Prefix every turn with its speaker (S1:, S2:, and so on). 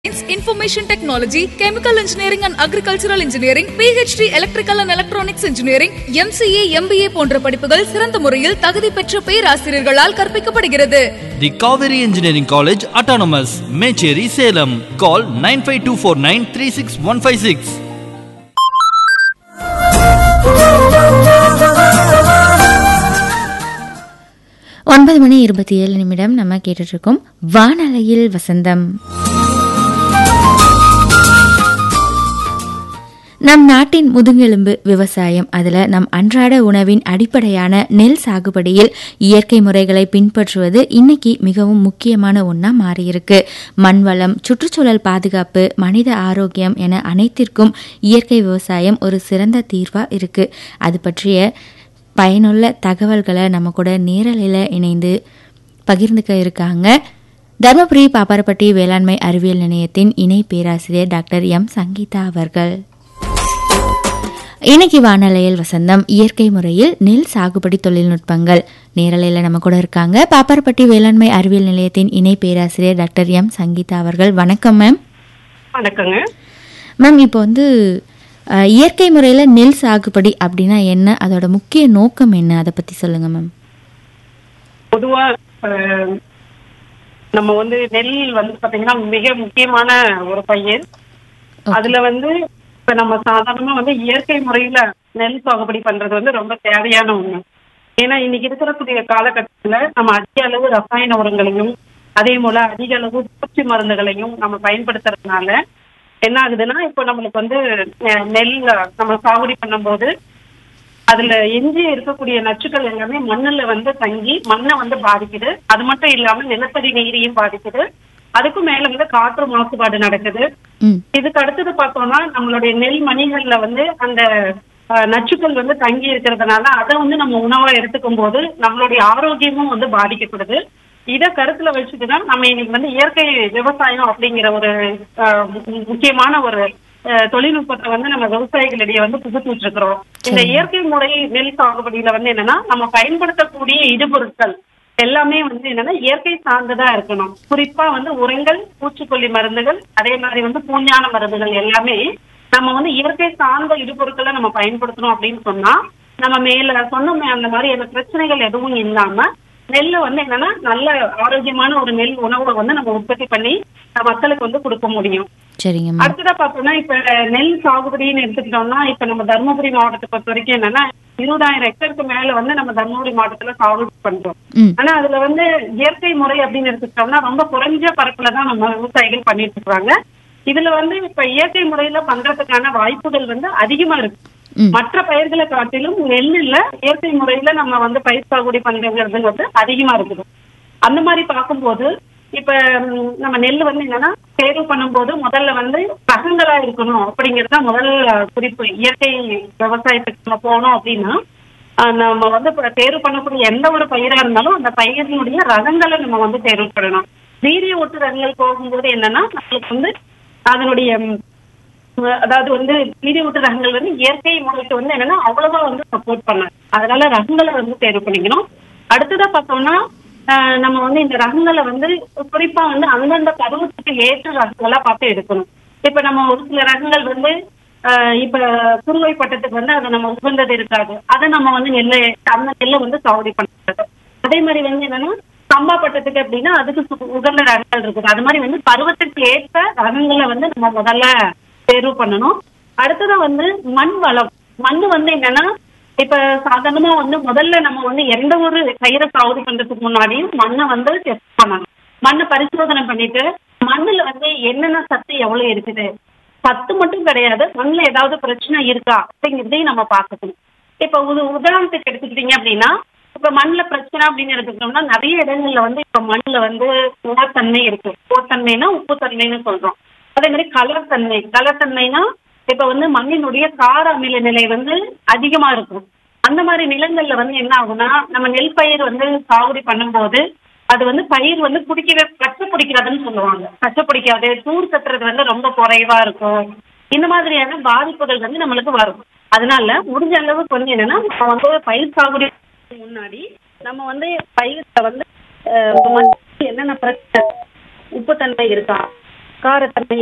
S1: Information Technology, Chemical Engineering and Agricultural Engineering, PhD Electrical and Electronics Engineering, MCA, MBA போன்ற படிப்புகள் சிறந்த முறையில் தகுதி பெற்ற பேராசிரியர்களால் கற்பிக்கப்படுகிறது
S2: The Kaveri Engineering College Autonomous, Mecheri, Salem. Call 95249 36156.
S3: ஒன்பது மணி இருபத்தி ஏழு நிமிடம் நம்ம கேட்டுட்டு இருக்கோம் வானலையில் வசந்தம் நம் நாட்டின் முதுகெலும்பு விவசாயம் அதுல நம் அன்றாட உணவின் அடிப்படையான நெல் சாகுபடியில் இயற்கை முறைகளை பின்பற்றுவது இன்னைக்கு மிகவும் முக்கியமான ஒன்றா மாறியிருக்கு மண் வளம் சுற்றுச்சூழல் பாதுகாப்பு மனித ஆரோக்கியம் என அனைத்திற்கும் இயற்கை விவசாயம் ஒரு சிறந்த தீர்வா இருக்கு அது பற்றிய பயனுள்ள தகவல்களை நம்ம கூட நேரலையில் இணைந்து பகிர்ந்துக்க இருக்காங்க தருமபுரி பாப்பாரப்பட்டி வேளாண்மை அறிவியல் நிலையத்தின் இணை பேராசிரியர் டாக்டர் எம் சங்கீதா அவர்கள் இன்னைக்கு வானலையில் வசந்தம் இயற்கை முறையில் நெல் சாகுபடி தொழில்நுட்பங்கள் நேரலையில் நம்ம கூட இருக்காங்க பாப்பாரப்பட்டி வேளாண்மை அறிவியல் நிலையத்தின் இணை பேராசிரியர் டாக்டர் எம் சங்கீதா அவர்கள் வணக்கம் மேம்
S4: வணக்கங்க
S3: மேம் இப்போ வந்து அஹ், இயற்கை முறையில் நெல் சாகுபடி அப்படின்னா என்ன அதோட முக்கிய நோக்கம் என்ன அதை பற்றி சொல்லுங்க மேம்
S4: பொதுவா அஹ், நம்ம வந்து நெல் வந்து பாத்தீங்கன்னா மிக முக்கியமான ஒரு பயிர் அதுல வந்து இப்ப நம்ம சாதாரணமா வந்து இயற்கை முறையில நெல் சாகுபடி பண்றது வந்து ரொம்ப தேவையான ஒண்ணு ஏன்னா இன்னைக்கு இருக்கக்கூடிய காலகட்டத்துல நம்ம அதிக அளவு ரசாயன உரங்களையும் அதே போல அதிக அளவு பூச்சி மருந்துகளையும் நம்ம பயன்படுத்துறதுனால என்ன ஆகுதுன்னா இப்போ நம்மளுக்கு வந்து அஹ், நெல் நம்ம சாகுபடி பண்ணும்போது அதுல எஞ்சி இருக்கக்கூடிய நச்சுக்கள் எல்லாமே மண்ணுல வந்து தங்கி மண்ணை வந்து பாதிக்குது அது மட்டும் இல்லாம நிலத்தடி நீரையும் பாதிக்குது அதுக்கும் மேல வந்து காற்று மாசுபாடு நடக்குது
S3: ம்
S4: இதுக்கு அடுத்தது பார்த்தோம்னா நம்மளுடைய நெல் மணிகள்ல வந்து அந்த அஹ், நச்சுக்கள் வந்து தங்கி இருக்கிறதுனால அதை வந்து நம்ம உணவா எடுத்துக்கும் போது நம்மளுடைய ஆரோக்கியமும் வந்து பாதிக்கப்படுது இதை கருத்துல வச்சுட்டு தான் நம்ம இன்னைக்கு வந்து இயற்கை விவசாயம் அப்படிங்கிற ஒரு அஹ், மு- முக்கியமான ஒரு அஹ், தொழில்நுட்பத்தை வந்து நம்ம விவசாயிகளிடையே வந்து புகுத்திட்டு இருக்கிறோம் இந்த இயற்கை முறை நெல் சாகுபடியில வந்து என்னன்னா நம்ம பயன்படுத்தக்கூடிய இடுபொருட்கள் எல்லாமே வந்து என்னன்னா இயற்கை சார்ந்ததா இருக்கணும் குறிப்பா வந்து உரங்கள் பூச்சிக்கொல்லி மருந்துகள் அதே மாதிரி வந்து பூஞ்சான மருந்துகள் எல்லாமே நம்ம வந்து இயற்கை சார்ந்த இடுபொருட்களை நம்ம பயன்படுத்தணும் அப்படின்னு சொன்னா நம்ம மேல சொன்னோமே அந்த மாதிரி அந்த பிரச்சனைகள் எதுவும் இல்லாம நெல்லை வந்து என்னன்னா நல்ல ஆரோக்கியமான ஒரு நெல் உணவை வந்து நம்ம உற்பத்தி பண்ணி அஹ், மக்களுக்கு வந்து கொடுக்க முடியும்
S3: சரிங்க மேம்
S4: அடுத்ததா பார்த்தோம்னா இப்ப நெல் சாகுபடின்னு எடுத்துக்கிட்டோம்னா இப்ப நம்ம தருமபுரி மாவட்டத்தை பொறுத்த வரைக்கும் என்னன்னா இருபதாயிரம் ஹெக்டருக்கு மேல வந்து நம்ம தருமபுரி மாவட்டத்துல சாகுபடி பண்றோம்
S3: ம்
S4: ஆனா அதுல வந்து இயற்கை முறை அப்படின்னு எடுத்துக்கிட்டோம்னா ரொம்ப குறைஞ்ச பரப்புல தான் நம்ம விவசாயிகள் பண்ணிட்டு இருக்காங்க இதுல வந்து இப்ப இயற்கை முறையில பண்றதுக்கான வாய்ப்புகள் வந்து அதிகமா இருக்கு
S3: ம்.
S4: மற்ற பயிர்களை காட்டிலும் நெல்லுல இயற்கை முறையில நம்ம வந்து பயிர் சாகுபடி பண்றதுங்கிறது வந்து அதிகமா இருக்குது அந்த மாதிரி பார்க்கும்போது இப்ப ம், நம்ம நெல் வந்து என்னன்னா தேர்வு பண்ணும்போது முதல்ல வந்து ரகங்களா இருக்கணும் அப்படிங்கிறது தான் முதல் குறிப்பு இயற்கை விவசாயத்துக்கு நம்ம போனோம் அப்படின்னா ஆஹ், நம்ம வந்து இப்ப தேர்வு பண்ணக்கூடிய எந்த ஒரு பயிரா இருந்தாலும் அந்த பயிரினுடைய ரகங்களை நம்ம வந்து தேர்வு பண்ணணும் வீரிய ஒட்டு ரகங்கள் போகும்போது என்னன்னா நம்மளுக்கு வந்து அதனுடைய ம், அதாவது வந்து வீரிய ஒட்டு ரகங்கள் வந்து இயற்கை முறைக்கு வந்து என்னன்னா அவ்வளவா வந்து சப்போர்ட் பண்ணாது அதனால ரகங்களை வந்து தேர்வு பண்ணிக்கணும் அடுத்ததா பார்த்தோம்னா ஆஹ், நம்ம வந்து இந்த ரகங்களை வந்து குறிப்பா வந்து அந்தந்த பருவத்துக்கு ஏற்ற ரகங்களா பார்த்து எடுக்கணும் இப்ப நம்ம ஒரு சில ரகங்கள் வந்து ஆஹ், இப்ப குறுவை பட்டத்துக்கு வந்து அதை நம்ம உகந்தது இருக்காது அதை நம்ம வந்து நெல்லை அந்த நெல்லை வந்து சாகுபடி பண்ணுறது அதே மாதிரி வந்து என்னன்னா சம்பா பட்டத்துக்கு அப்படின்னா அதுக்கு சு- உகந்த ரகங்கள் இருக்குது அது மாதிரி வந்து பருவத்துக்கு ஏற்ற ரகங்களை வந்து நம்ம முதல்ல தேர்வு பண்ணணும் அடுத்ததா வந்து மண் வளம் மண் வந்து என்னன்னா இப்ப சாதாரணமா வந்து முதல்ல நம்ம வந்து எந்த ஒரு பயிரை சாகுபடி பண்றதுக்கு முன்னாடியும் மண்ணை வந்து டெஸ்ட் பண்ணணும் மண்ணை பரிசோதனை பண்ணிட்டு மண்ணுல வந்து என்னென்ன சத்து எவ்வளவு இருக்குது சத்து மட்டும் கிடையாது மண்ணுல ஏதாவது பிரச்சனை இருக்கா அப்படிங்கிறதையும் நம்ம பார்க்கணும் இப்ப ஒரு உதாரணத்துக்கு எடுத்துக்கிட்டீங்க அப்படின்னா இப்ப மண்ணுல பிரச்சனை அப்படின்னு எடுத்துக்கிட்டோம்னா நிறைய இடங்கள்ல வந்து இப்ப மண்ணுல வந்து உரத்தன்மை இருக்கு உரத்தன்மைனா உப்புத்தன்மைன்னு சொல்றோம் அதே மாதிரி கலர் தன்மை கலர் தன்மைனா இப்ப வந்து மண்ணினுடைய கார அமில நிலை வந்து அதிகமா இருக்கும் அந்த மாதிரி நிலங்கள்ல வந்து என்ன ஆகும்னா நம்ம நெல் பயிர் வந்து சாகுபடி பண்ணும்போது அது வந்து பயிர் வந்து குடிக்கவே பச்சை பிடிக்கிறதுன்னு சொல்லுவாங்க பச்சை பிடிக்காது தூர் கட்டுறது வந்து ரொம்ப குறைவா இருக்கும் இந்த மாதிரியான பாதிப்புகள் வந்து நம்மளுக்கு வரும் அதனால முடிஞ்ச அளவுக்கு வந்து என்னன்னா நம்ம வந்து பயிர் சாகுபடி முன்னாடி நம்ம வந்து பயிர்ல வந்து அஹ், மண்ணுக்கு என்னென்ன பிரச்சனை உப்புத்தன்மை இருக்கா காரத்தன்மை